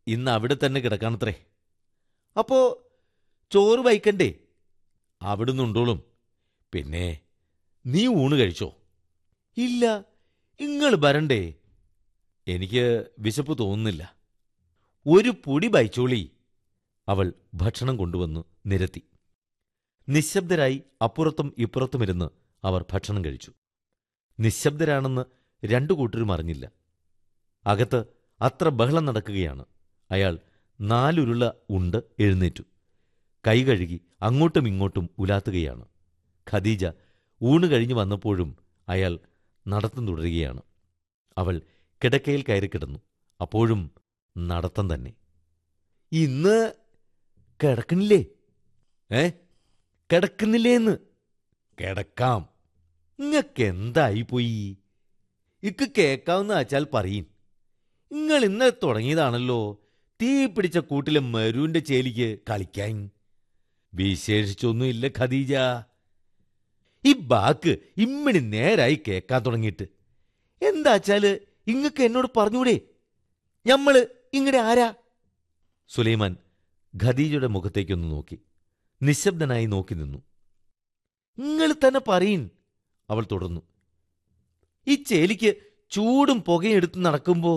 ഇന്ന് അവിടെ തന്നെ കിടക്കാണത്രേ അപ്പോ ചോറ് വയ്ക്കണ്ടേ അവിടുന്ന് ഉണ്ടോളും പിന്നെ നീ ഊണ് കഴിച്ചോ ഇല്ല ഇങ്ങൾ വരണ്ടേ എനിക്ക് വിശപ്പ് തോന്നുന്നില്ല ഒരു പൊടി ബൈച്ചോളി അവൾ ഭക്ഷണം കൊണ്ടുവന്നു നിരത്തി നിശബ്ദരായി അപ്പുറത്തും ഇപ്പുറത്തുമിരുന്ന് അവർ ഭക്ഷണം കഴിച്ചു നിശബ്ദരാണെന്ന് രണ്ടു കൂട്ടരും അറിഞ്ഞില്ല അകത്ത് അത്ര ബഹളം നടക്കുകയാണ് അയാൾ നാലുരുള ഉണ്ട് എഴുന്നേറ്റു കൈ കഴുകി അങ്ങോട്ടും ഇങ്ങോട്ടും ഉലാത്തുകയാണ് ഖദീജ ഊണ് കഴിഞ്ഞു വന്നപ്പോഴും അയാൾ നടത്തം തുടരുകയാണ് അവൾ കിടക്കയിൽ കയറി കിടന്നു അപ്പോഴും നടത്തം തന്നെ ഇന്ന് കിടക്കണില്ലേ ഏ കിടക്കുന്നില്ലേന്ന് കിടക്കാം ഇങ്ങക്ക് എന്തായി പോയി ഇക്ക് കേക്കാവുന്ന വെച്ചാൽ പറയും നിങ്ങൾ ഇന്നലെ തുടങ്ങിയതാണല്ലോ തീ പിടിച്ച കൂട്ടിലെ മരുവിന്റെ ചേലിക്ക് കളിക്കാൻ വിശേഷിച്ചൊന്നുമില്ല ഖദീജ ഈ ബാക്ക് ഇമ്മണി നേരായി കേക്കാൻ തുടങ്ങിയിട്ട് എന്താച്ചാല് ഇങ്ങക്ക് എന്നോട് പറഞ്ഞൂടെ ഞമ്മള് ഇങ്ങടെ ആരാ സുലൈമാൻ ഖദീജയുടെ മുഖത്തേക്കൊന്ന് നോക്കി നിശബ്ദനായി നോക്കി നിന്നു നിങ്ങൾ തന്നെ പറയിൻ അവൾ തുടർന്നു ഈ ചേലിക്ക് ചൂടും പുകയും എടുത്ത് നടക്കുമ്പോ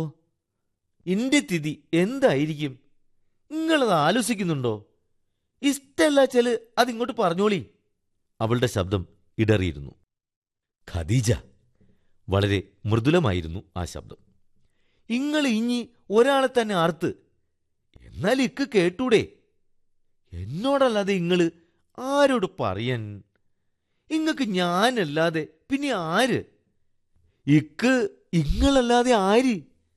ഇന്റെ തിഥി എന്തായിരിക്കും നിങ്ങളത് ആലോചിക്കുന്നുണ്ടോ ഇഷ്ടല്ലാച്ചാല് അതിങ്ങോട്ട് പറഞ്ഞോളി അവളുടെ ശബ്ദം ഇടറിയിരുന്നു ഖദീജ വളരെ മൃദുലമായിരുന്നു ആ ശബ്ദം ഇങ്ങൾ ഇഞ്ഞി ഒരാളെ തന്നെ ആർത്ത് എന്നാൽ ഇക്ക് കേട്ടൂടെ എന്നോടല്ലാതെ ഇങ്ങള് ആരോട് പറയാൻ ഇങ്ങക്ക് ഞാനല്ലാതെ പിന്നെ ആര് ഇക്ക് ഇങ്ങളല്ലാതെ ആര്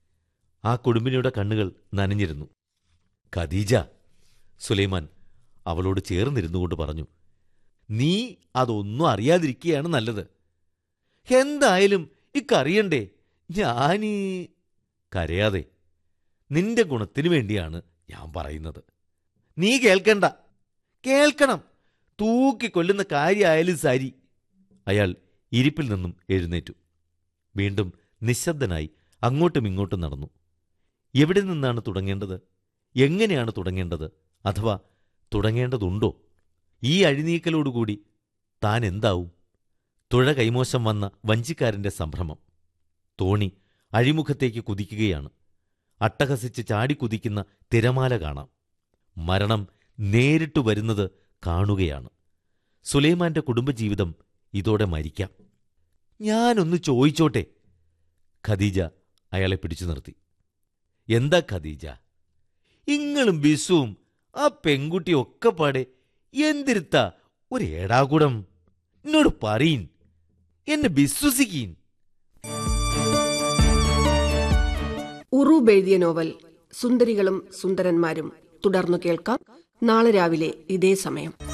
ആ കുടുംബിനിയുടെ കണ്ണുകൾ നനഞ്ഞിരുന്നു ഖദീജ സുലൈമാൻ അവളോട് ചേർന്നിരുന്നുകൊണ്ട് പറഞ്ഞു നീ അതൊന്നും അറിയാതിരിക്കുകയാണ് നല്ലത് എന്തായാലും ഇക്കറിയണ്ടേ ഞാനീ കരയാതെ നിന്റെ ഗുണത്തിനു വേണ്ടിയാണ് ഞാൻ പറയുന്നത് നീ കേൾക്കണ്ട കേൾക്കണം തൂക്കിക്കൊല്ലുന്ന കാര്യമായാലും സാരി അയാൾ ഇരിപ്പിൽ നിന്നും എഴുന്നേറ്റു വീണ്ടും നിശബ്ദനായി അങ്ങോട്ടും ഇങ്ങോട്ടും നടന്നു എവിടെ നിന്നാണ് തുടങ്ങേണ്ടത് എങ്ങനെയാണ് തുടങ്ങേണ്ടത് അഥവാ തുടങ്ങേണ്ടതുണ്ടോ ഈ അഴിനീക്കലോടുകൂടി താൻ എന്താവും തുഴ കൈമോശം വന്ന വഞ്ചിക്കാരന്റെ സംഭ്രമം തോണി അഴിമുഖത്തേക്ക് കുതിക്കുകയാണ് അട്ടഹസിച്ച് ചാടിക്കുതിക്കുന്ന തിരമാല കാണാം മരണം നേരിട്ടു വരുന്നത് കാണുകയാണ് സുലൈമാന്റെ കുടുംബജീവിതം ഇതോടെ മരിക്കാം ഞാനൊന്ന് ചോദിച്ചോട്ടെ ഖദീജ അയാളെ പിടിച്ചു നിർത്തി എന്താ ഖദീജ ഇങ്ങളും ബിസുവും ആ പെൺകുട്ടിയും ഒക്കെ പാടെ എന്തിരുത്ത ഒരു ഏടാകൂടം എന്നോട് പറയീൻ എന്നെ വിശ്വസിക്കീൻ ഉറൂബ് എഴുതിയ നോവൽ സുന്ദരികളും സുന്ദരന്മാരും തുടർന്നു കേൾക്കാം നാളെ രാവിലെ ഇതേ സമയം